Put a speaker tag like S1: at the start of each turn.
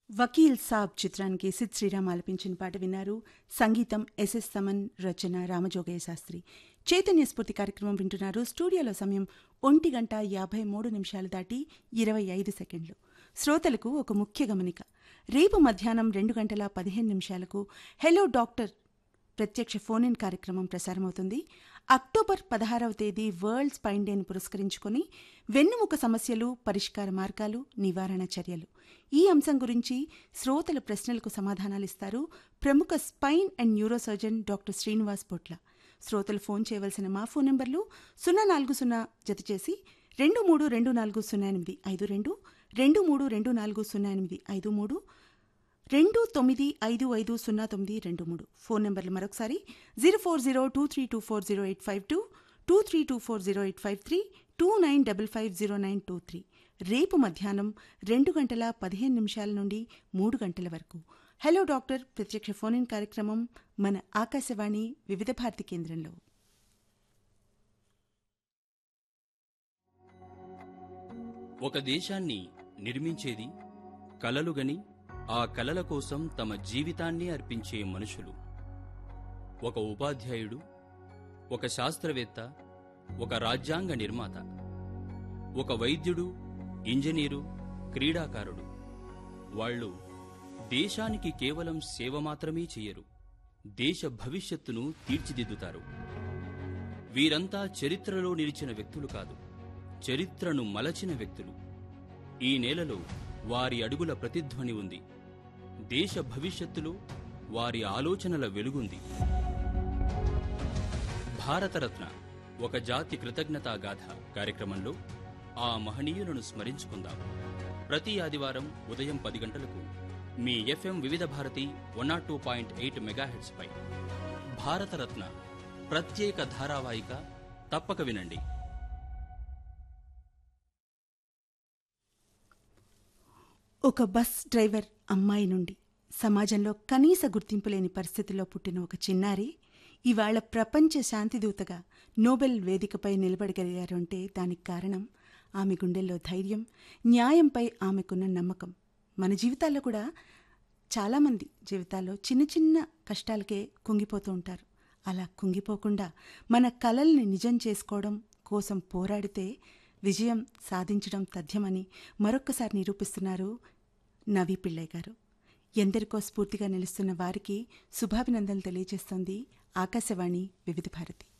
S1: వకీల్ సాబ్ చిత్రానికి సిద్ శ్రీరామ్ ఆలపించిన పాట విన్నారు సంగీతం ఎస్ఎస్ సమన్ రచన రామజోగయ్య శాస్త్రి చైతన్య స్ఫూర్తి కార్యక్రమం వింటున్నారు స్టూడియోలో సమయం ఒంటి గంట యాభై మూడు నిమిషాలు దాటి ఇరవై ఐదు సెకండ్లు శ్రోతలకు ఒక ముఖ్య గమనిక రేపు మధ్యాహ్నం రెండు గంటల పదిహేను నిమిషాలకు హెలో డాక్టర్ ప్రత్యక్ష ఫోన్ ఇన్ కార్యక్రమం ప్రసారమవుతుంది అక్టోబర్ పదహారవ తేదీ వరల్డ్ స్పైన్ డేను పురస్కరించుకొని వెన్నుముక సమస్యలు పరిష్కార మార్గాలు నివారణ చర్యలు ఈ అంశం గురించి శ్రోతల ప్రశ్నలకు సమాధానాలిస్తారు ప్రముఖ spine and neurosurgeon doctor Srinivas Potla శ్రోతలు ఫోన్ చేయవలసిన మా ఫోన్ నెంబర్లు సున్నా నాలుగు సున్నా జత చేసి రెండు మూడు రెండు నాలుగు సున్నా ఎనిమిది ఐదు రెండు రెండు మూడు రెండు నాలుగు సున్నా ఎనిమిది ఐదు మూడు రెండు తొమ్మిది ఐదు ఐదు సున్నా తొమ్మిది రెండు మూడు ఫోన్ నెంబర్లు మరొకసారి zero four zero two three two four zero eight five two two three two four zero eight five three two nine double five zero nine two three రేపు మధ్యాహ్నం రెండు గంటల పదిహేను నిమిషాల నుండి మూడు గంటల వరకు హలో డాక్టర్ ప్రత్యక్ష ఫోన్ ఇన్ కార్యక్రమం మన ఆకాశవాణి వివిధ భారతి కేంద్రంలో
S2: ఒక దేశాన్ని నిర్మించేది కలలుగని ఆ కలల కోసం తమ జీవితాన్ని అర్పించే మనుషులు ఒక ఉపాధ్యాయుడు ఒక శాస్త్రవేత్త ఒక రాజ్యాంగ నిర్మాత ఒక వైద్యుడు ఇంజనీరు క్రీడాకారుడు వాళ్ళు దేశానికి కేవలం సేవ మాత్రమే చేయరు దేశ భవిష్యత్తును తీర్చిదిద్దుతారు వీరంతా చరిత్రలో నిలిచిన వ్యక్తులు కాదు చరిత్రను మలచిన వ్యక్తులు ఈ నేలలో వారి అడుగుల ప్రతిధ్వని ఉంది దేశ భవిష్యత్తులో వారి ఆలోచనల వెలుగుంది భారతరత్న ఒక జాతి కృతజ్ఞతా గాథ కార్యక్రమంలో ఆ మహనీయులను స్మరించుకుందాం ప్రతి ఆదివారం ఉదయం పది గంటలకు మీ FM Vividh Bharati one naught two point eight మెగాహెట్స్పై భారతరత్న ప్రత్యేక ధారావాహిక తప్పక వినండి
S1: ఒక బస్ డ్రైవర్ అమ్మాయి నుండి సమాజంలో కనీస గుర్తింపు లేని పరిస్థితిలో పుట్టిన ఒక చిన్నారి ఇవాళ ప్రపంచ శాంతిదూతగా నోబెల్ వేదికపై నిలబడగలిగారు అంటే దానికి కారణం ఆమె గుండెల్లో ధైర్యం న్యాయంపై ఆమెకున్న నమ్మకం మన జీవితాల్లో కూడా చాలామంది జీవితాల్లో చిన్న చిన్న కష్టాలకే కుంగిపోతూ ఉంటారు అలా కుంగిపోకుండా మన కలల్ని నిజం చేసుకోవడం కోసం పోరాడితే విజయం సాధించడం తథ్యమని మరొక్కసారి నిరూపిస్తున్నారు నవీ పిళ్ళై గారు ఎందరికో స్ఫూర్తిగా నిలుస్తున్న వారికి శుభాభినందనలు తెలియజేస్తోంది ఆకాశవాణి వివిధ భారతి